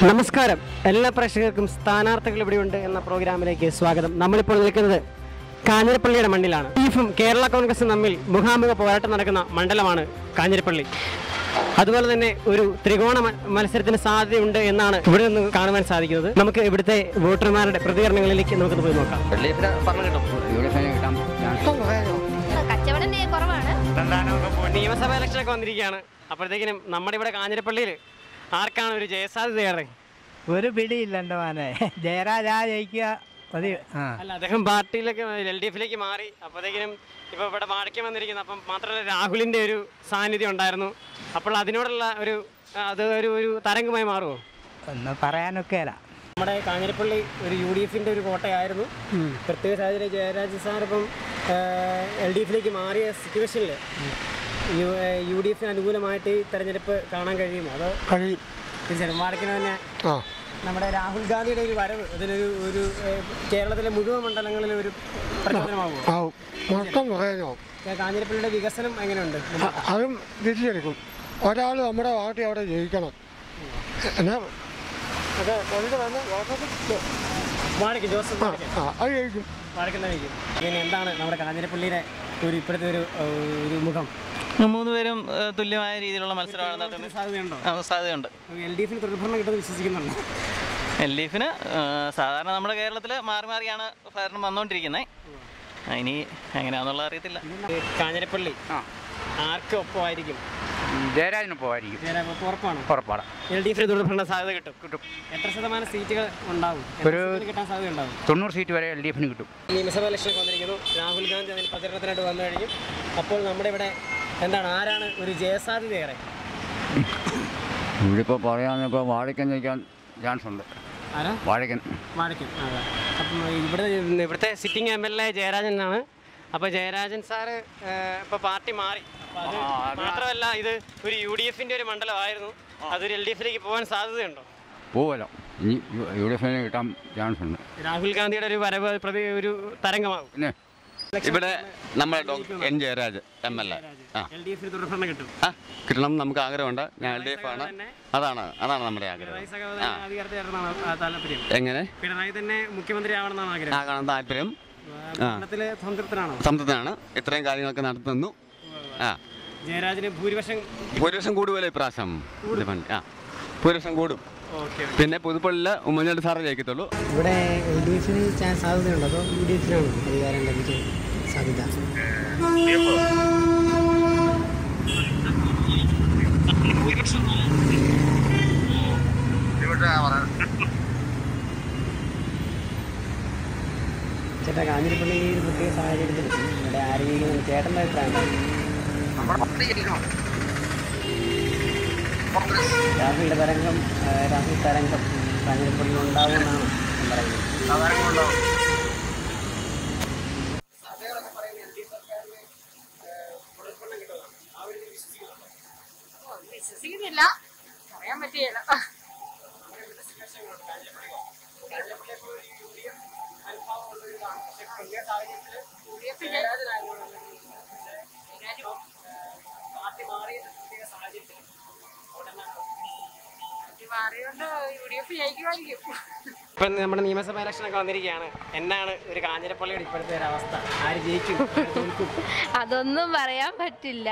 നമസ്കാരം എല്ലാ പ്രേക്ഷകർക്കും സ്ഥാനാർത്ഥികൾ ഇവിടെയുണ്ട് എന്ന പ്രോഗ്രാമിലേക്ക് സ്വാഗതം നമ്മളിപ്പോൾ നിൽക്കുന്നത് കാഞ്ഞിരപ്പള്ളിയുടെ മണ്ണിലാണ് ബീഫും കേരള കോൺഗ്രസും തമ്മിൽ മുഖാമുഖ പോരാട്ടം നടക്കുന്ന മണ്ഡലമാണ് കാഞ്ഞിരപ്പള്ളി അതുപോലെ തന്നെ ഒരു ത്രികോണ മ- മത്സരത്തിന് സാധ്യതയുണ്ട് എന്നാണ് ഇവിടെ നിന്ന് കാണുവാൻ സാധിക്കുന്നത് നമുക്ക് ഇവിടുത്തെ വോട്ടർമാരുടെ പ്രതികരണങ്ങളിലേക്ക് നമുക്ക് പോയി നോക്കാം കച്ചവടം തീരെ കുറവാണ് നിയമസഭാ ഇലക്ഷനൊക്കെ വന്നിരിക്കുകയാണ് അപ്പോഴത്തേക്കിനും നമ്മുടെ ഇവിടെ കാഞ്ഞിരപ്പള്ളിയിൽ ആർക്കാണ് ഒരു ജയസാധ്യതയേറെ ഒരു പിടിയില്ല എൻ്റെ മോനെ ജയരാജാ ജയിക്കുക മതി ആ അല്ല അദ്ദേഹം പാർട്ടിയിലേക്ക് എൽ ഡി എഫിലേക്ക് മാറി അപ്പോഴത്തേക്കിനും ഇപ്പോൾ ഇവിടെ വാഴയ്ക്ക് വന്നിരിക്കുന്നു അപ്പം മാത്രമല്ല രാഹുലിൻ്റെ ഒരു സാന്നിധ്യം ഉണ്ടായിരുന്നു അപ്പോൾ അതിനോടുള്ള ഒരു ആ, അത് ഒരു ഒരു തരംഗമായി മാറുമോ ഒന്നും പറയാനൊക്കെയല്ല നമ്മുടെ കാഞ്ഞിരപ്പള്ളി ഒരു യു ഡി എഫിൻ്റെ ഒരു കോട്ടയായിരുന്നു പ്രത്യേക സാഹചര്യം ജയരാജ് സാർ ഇപ്പം എൽ ഡി എഫിലേക്ക് മാറിയ സിറ്റുവേഷനിൽ യു യു ഡി എഫിന് അനുകൂലമായിട്ട് ഈ തെരഞ്ഞെടുപ്പ് കാണാൻ കഴിയുമോ അതോ കഴിയും തീർച്ചയായും വാഴയ്ക്കിന് തന്നെ ആ നമ്മുടെ രാഹുൽ ഗാന്ധിയുടെ ഒരു വരവ് അതിനൊരു ഒരു ഏഹ്, കേരളത്തിലെ മുഴുവൻ മണ്ഡലങ്ങളിലെ ഒരു പ്രചോദനമാകുമോ ആവും മൊത്തം കുറയാനാവും കാഞ്ഞിരപ്പള്ളിയുടെ വികസനം എങ്ങനെയുണ്ട് അ- അതും തിരിച്ചെടുക്കും ഒരാൾ നമ്മുടെ പാർട്ടി അവിടെ ജയിക്കണം എന്നാ വാഴയ്ക്ക് ജോസഫ് വാഴയ്ക്ക് ആ അത് ജയിക്കും വാഴയ്ക്കുന്നതായിരിക്കും ഇനി എന്താണ് നമ്മുടെ കാഞ്ഞിരപ്പള്ളിയുടെ ഒരു ഇപ്പോഴത്തെ ഒരു ഏഹ്, ഒരു മുഖം മൂന്ന് പേരും ഏഹ്, തുല്യമായ രീതിയിലുള്ള മത്സരമാണ് നടത്തുന്നത് സാധ്യതയുണ്ടോ ആ, സാധ്യതയുണ്ട് എൽ ഡി എഫിന് തുടർഭരണം കിട്ടുമെന്ന് വിശ്വസിക്കുന്നുണ്ടോ എൽ ഡി എഫിന് സാധാരണ നമ്മുടെ കേരളത്തിൽ മാറി മാറിയാണ് ഭരണം വന്നുകൊണ്ടിരിക്കുന്നത് ഇനി എങ്ങനെയാണെന്നുള്ള അറിയത്തില്ല കാഞ്ഞിരപ്പള്ളി ആർക്ക് ഒപ്പമായിരിക്കും ജയരാജന് പോവായിരിക്കും ജയരാജ് ഉറപ്പാണ് ഉറപ്പാണ് എൽ ഡി എഫിന് തുടർഭരണ സാധ്യത കിട്ടും കിട്ടും എത്ര ശതമാനം സീറ്റുകൾ ഉണ്ടാവും എത്ര ഒരു- ശതമാനം കിട്ടാൻ സാധ്യത ഉണ്ടാവും തൊണ്ണൂറ് സീറ്റ് വരെ എൽ ഡി എഫിന് കിട്ടും നിയമസഭാ ഇലക്ഷനൊക്കെ വന്നിരിക്കുന്നു രാഹുൽ ഗാന്ധി അതിന് പ്രചരണത്തിനായിട്ട് വന്നു കഴിഞ്ഞു അപ്പോൾ നമ്മുടെ ഇവിടെ എന്താണ് ആരാണ് ഒരു ജയസാധ്യതയേറെ ഇവിടെ ഇപ്പോൾ പറയാനിപ്പോൾ വാഴയ്ക്കൻ ജയിക്കാൻ ചാൻസ് ഉണ്ട് ആരാ വാഴയ്ക്കൻ വാഴയ്ക്കും അതെ അപ്പം ഇവിടെ ഇവിടുത്തെ സിറ്റിംഗ് എം എൽ എ ജയരാജനാണ് അപ്പോൾ ജയരാജൻ സാറ് ഇപ്പോൾ പാർട്ടി മാറി അപ്പൊ അത് മാത്രമല്ല ഇത് ഒരു യു ഡി എഫിൻ്റെ ഒരു മണ്ഡലമായിരുന്നു അതൊരു എൽ ഡി എഫിലേക്ക് പോകാൻ സാധ്യതയുണ്ടോ പോവല്ലോ ഇനി യു ഡി എഫിന് കിട്ടാൻ ചാൻസ് ഉണ്ട് രാഹുൽ ഗാന്ധിയുടെ ഒരു വരവ് പ്രതി ഒരു തരംഗമാകും പിന്നെ ഇവിടെ നമ്മുടെ doctor N Jayaraj M L A ആ എൽ ഡി എഫിന് തുടർഭരണം കിട്ടും ആ കിട്ടണം നമുക്ക് ആഗ്രഹമുണ്ട് ഞാൻ എൽ ഡി എഫ് ആണ് തന്നെ അതാണ് അതാണ് നമ്മുടെ ആഗ്രഹം പിണറായി സഖാവ് അധികാരത്തിൽ കയറണമെന്നാണ് താല്പര്യം എങ്ങനെ പിണറായി തന്നെ മുഖ്യമന്ത്രി ആവണമെന്നാണ് ആഗ്രഹം ആകാൻ താല്പര്യം ഭരണത്തില് സംതൃപ്തനാണോ സംതൃപ്തനാണ് ഇത്രയും കാര്യങ്ങളൊക്കെ നടത്തുന്നു ആ ജയരാജന് ഭൂരിപക്ഷം ഭൂരിപക്ഷം കൂടുമല്ലോ ഇപ്രാവശ്യം ഇത് പണ്ട്. ആ ഭൂരിപക്ഷം കൂടും ഓക്കെ പിന്നെ പുതുപ്പള്ളിയിൽ ഉമ്മൻചാണ്ടി സാറേ ജയിക്കത്തുള്ളൂ ഇവിടെ എൽ ഡി എഫിന് ചാൻസ് സാധ്യതയുണ്ടോ അതോ യു ഡി എഫിനാണ് അധികാരം ലഭിക്കാൻ സാധ്യത ചേട്ടാ കാഞ്ഞിരപ്പള്ളി ഈ ഒരു പ്രത്യേക സാഹചര്യത്തിൽ ഇവിടെ ആരെങ്കിലും ചേട്ടൻ്റെ അഭിപ്രായം രാഹുലിൻ്റെ തരംഗം ആ, രാഹുൽ തരംഗം കാഞ്ഞിരപ്പള്ളിയിൽ ഉണ്ടാവുമെന്നാണ് ഞാൻ പറയുന്നത് വിശ്വസിക്കുന്നില്ല പറയാൻ പറ്റിയല്ല മാറിയോണ്ട് യു ഡി എഫ് ജയിക്കുമായിരിക്കും ഇപ്പം നമ്മുടെ നിയമസഭാ ഇലക്ഷനൊക്കെ വന്നിരിക്കുകയാണ് എന്നാണ് ഒരു കാഞ്ഞിരപ്പള്ളിയുടെ ഇപ്പോഴത്തെ ഒരു അവസ്ഥ ആര് ജയിക്കും ആര് തോൽക്കും അതൊന്നും പറയാൻ പറ്റില്ല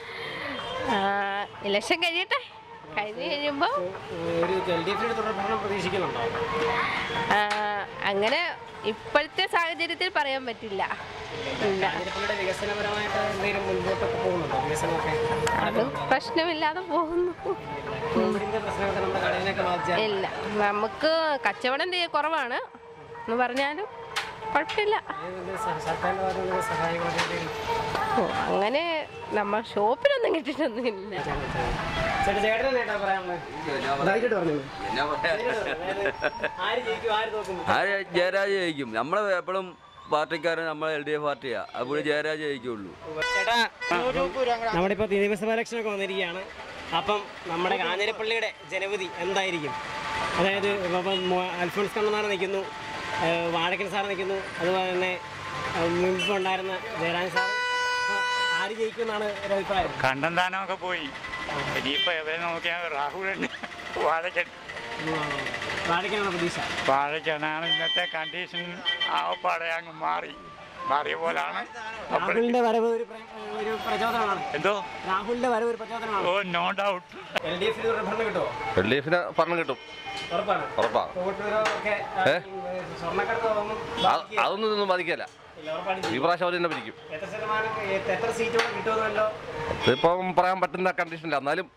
ഇലക്ഷൻ കഴിയട്ടെ കഴിഞ്ഞ് കഴിയുമ്പോൾ ഒരു എൽ ഡി എഫിന്റെ തുടർഭരണം പ്രതീക്ഷിക്കുന്നുണ്ടോ അങ്ങനെ ഇപ്പോഴത്തെ സാഹചര്യത്തിൽ പറയാൻ പറ്റില്ല ഇല്ല കാഞ്ഞിരപ്പള്ളിയുടെ വികസനപരമായിട്ട് എന്തെങ്കിലും മുൻപോട്ടൊക്കെ പോകുന്നുണ്ടോ വികസനമൊക്കെ അത് പ്രശ്നമില്ലാതെ പോകുന്നു കോവിഡിന്റെ പ്രശ്നമൊക്കെ നമ്മുടെ കടലിനൊക്കെ ബാധിച്ച ഇല്ല നമുക്ക് കച്ചവടം തീരെ കുറവാണ് എന്ന് പറഞ്ഞാലും കുഴപ്പമില്ല സർക്കാരിന്റെ ഭാഗത്തു നിന്ന് സഹായങ്ങളൊക്കെ എന്തെങ്കിലും ഓ, അങ്ങനെ നമ്മൾ ഷോപ്പിലൊന്നും കിട്ടിയിട്ടൊന്നുമില്ല ചേട്ടാ ചേട്ടൻ നേട്ടാ പറയാനുള്ളത് ഇതായിക്കോട്ടെ പറഞ്ഞോളൂ. ആര് ജയിക്കും ആര് തോക്കും ആര് ജയരാജ് ജയിക്കും നമ്മൾ എപ്പോഴും പാർട്ടിക്കാരൻ നമ്മളെ എൽ ഡി എഫ് പാർട്ടിയാ അപ്പോൾ ജയരാജ് ജയിക്കുള്ളൂ ചേട്ടാ നമ്മുടെ ഇപ്പോൾ നിയമസഭാ ഇലക്ഷനൊക്കെ വന്നിരിക്കുകയാണ് അപ്പം നമ്മുടെ കാഞ്ഞിരപ്പള്ളിയുടെ ജനവിധി എന്തായിരിക്കും അതായത് ഇപ്പം മോ- അൽഫോൺസ് കണ്ണനാർ നിൽക്കുന്നു ഏഹ് വാഴക്കൻ സാർ നിൽക്കുന്നു അതുപോലെ തന്നെ ഏഹ് മുൻപ് ഉണ്ടായിരുന്ന ജയരാജൻ സാർ ആ, ആര് ജയിക്കുമെന്നാണ് ഒരു അഭിപ്രായം കണ്ടന്താനമൊക്കെ പോയി ഇനിയിപ്പോ എവരെ നോക്കിയാൽ രാഹുലുണ്ട് വാഴക്കൻ വാഴയ്ക്കാണ് പ്രതീക്ഷ വാഴയ്ക്കാണ് ഇന്നത്തെ കണ്ടീഷൻ ആവപ്പാടെ അങ്ങ് മാറി മാറിയ പോലാണ് അപ്പോൾ രാഹുലിന്റെ വരവ് ഒരു പ്ര- ഒരു പ്രചോദനമാണ് എന്തോ രാഹുലിന്റെ വരവ് ഒരു പ്രചോദനമാണ് oh no doubt L D എഫിൽ ഒരു ഭരണം കിട്ടുമോ എൽ ഡി എഫിന് ഭരണം കിട്ടും ഉറപ്പാണ് ഉറപ്പാണ് കോട്ടൂരോ ഒക്കെ ഏ? സ്വർണ്ണക്കടത്ത് ഒന്നും അത് അതൊന്നും ഇതൊന്നും ബാധിക്കില്ല ഈ പ്രാവശ്യം അവർ തന്നെ പിടിക്കും എത്ര ശതമാനം എ- എത്ര സീറ്റുകൾ കിട്ടുമെന്നല്ലോ ഇതിപ്പം പറയാൻ പറ്റുന്ന കണ്ടീഷനില്ല എന്നാലും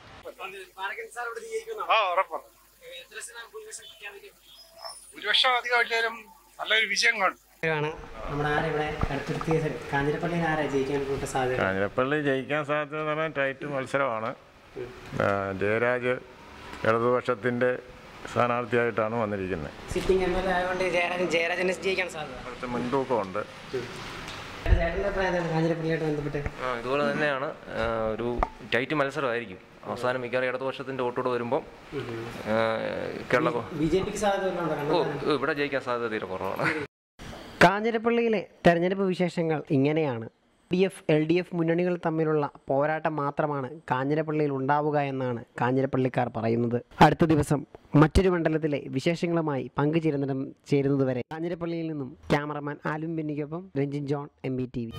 ആ ഉറപ്പാണ് എത്ര ശതമാനം ഭൂരിപക്ഷം പ്രഖ്യാപിക്കും? ഭൂരിപക്ഷം അധികം ഇല്ലാലും നല്ലൊരു വിജയം കാണും ആണ് നമ്മുടെ ആരാ ഇവിടെ അടുത്തിരുത്തിയ കാഞ്ഞിരപ്പള്ളിയിൽ ആരാ ജയിക്കാൻ കൂട്ട സാധ്യത കാഞ്ഞിരപ്പള്ളി ജയിക്കാൻ സാധ്യത എന്ന് പറഞ്ഞാൽ ടൈറ്റ് മത്സരമാണ് ആ, ജയരാജ് ഇടതുപക്ഷത്തിൻ്റെ സ്ഥാനാർത്ഥിയായിട്ടാണ് വന്നിരിക്കുന്നത് സിറ്റിംഗ് എം എൽ എ ആയതുകൊണ്ട് ജയരാജൻ ജയരാജനെ ജയിക്കാൻ സാധ്യത കുറച്ച് മുൻതൂക്കമുണ്ട് ചേട്ടൻ്റെ അഭിപ്രായം എന്താണ് കാഞ്ഞിരപ്പള്ളിയായിട്ട് ബന്ധപ്പെട്ട് ഇതുപോലെ തന്നെയാണ് ആ, ഒരു ടൈറ്റ് മത്സരമായിരിക്കും അവസാനം മിക്കവാറും ഇടതുപക്ഷത്തിൻ്റെ വോട്ടോട് വരുമ്പം ആ, കേരള കോ- ബി ജെ പിക്ക് സാധ്യത വല്ലതും ഉണ്ടോ ഓ കണ്ടെത്താൻ? ഇവിടെ ജയിക്കാൻ സാധ്യത തീരെ കുറവാണ് കാഞ്ഞിരപ്പള്ളിയിലെ തെരഞ്ഞെടുപ്പ് വിശേഷങ്ങൾ ഇങ്ങനെയാണ് D F L D F മുന്നണികൾ തമ്മിലുള്ള പോരാട്ടം മാത്രമാണ് കാഞ്ഞിരപ്പള്ളിയിൽ ഉണ്ടാവുക എന്നാണ് കാഞ്ഞിരപ്പള്ളിക്കാർ പറയുന്നത് അടുത്ത ദിവസം മറ്റൊരു മണ്ഡലത്തിലെ വിശേഷങ്ങളുമായി പങ്കുചേരുന്നിടം ചേരുന്നതുവരെ കാഞ്ഞിരപ്പള്ളിയിൽ നിന്നും ക്യാമറമാൻ ആലുംബിന്നിക്കൊപ്പം ബെന്നിക്കൊപ്പം Ranjin John M B T V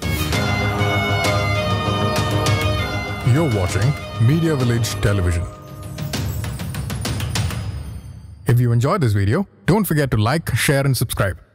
You're watching Media Village Television. If you enjoyed this video, don't forget to like, share, and subscribe.